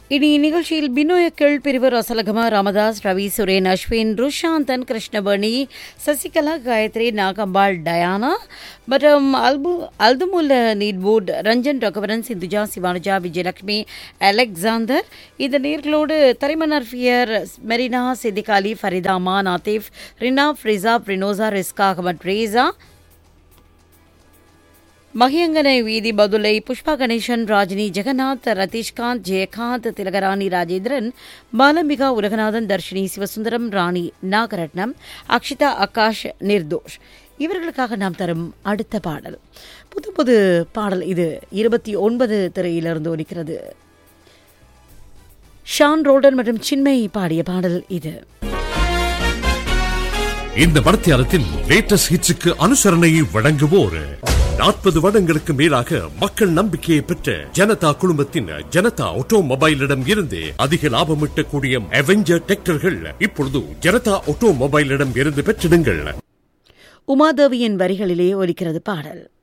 இனி நிகழ்ச்சியில் பினோயக்கள் பிரிவு ரசலகமா ராமதாஸ் ரவி சுரேன் அஸ்வின் ருஷாந்தன் கிருஷ்ணபணி சசிகலா காயத்ரி நாகம்பாள் டயானா மற்றும் அல்பு அல்துமுல்ல நீட்வுட் ரஞ்சன் ரகுவரன் சிந்துஜா சிவானுஜா விஜயலட்சுமி அலெக்சாந்தர் இந்த நேர்களோடு தரிமனர் ஃபியர் மெரினா சித்திகாலி ஃபரிதாமா நாத்திஃப் ரினா ஃப்ரிசா ரினோசா ரிஸ்கா அகமட் ரேசா மகியங்கனை வீதி பதுலை புஷ்பா கணேசன் ராஜினி ஜெகநாத் ரதீஷ்காந்த் ஜெயகாந்த் திலகராணி ராஜேந்திரன் பாலம்பிகா உலகநாதன் தர்ஷினி சிவசுந்தரம் ராணி நாகரட்னம் அக்ஷிதா ஆகாஷ் நிர்தோஷ் இவர்களுக்காக நாம் தரும் அடுத்த பாடல் புது புது பாடல் இது இருபத்தி ஒன்பது திரையிலிருந்து ஒலிக்கிறது ஷான் ரோடன் மற்றும் சின்மயி பாடிய பாடல் இது இந்த மடத்தியாரத்தின் லேட்டஸ்ட் ஹிட்ஸுக்கு அனுசரணையை வழங்குவோர் நாற்பது வருடங்களுக்கு மேலாக மக்கள் நம்பிக்கையை பெற்ற ஜனதா குழுமத்தின் ஜனதா ஆட்டோமொபைலிடம் இருந்து அதிக லாபம் ஈட்டக்கூடிய அவெஞ்சர் டிராக்டர்கள் இப்பொழுது ஜனதா ஆட்டோமொபைலிடம் இருந்து பெற்றிடுங்கள் உமாதேவியின் வரிகளிலே ஒலிக்கிறது பாடல்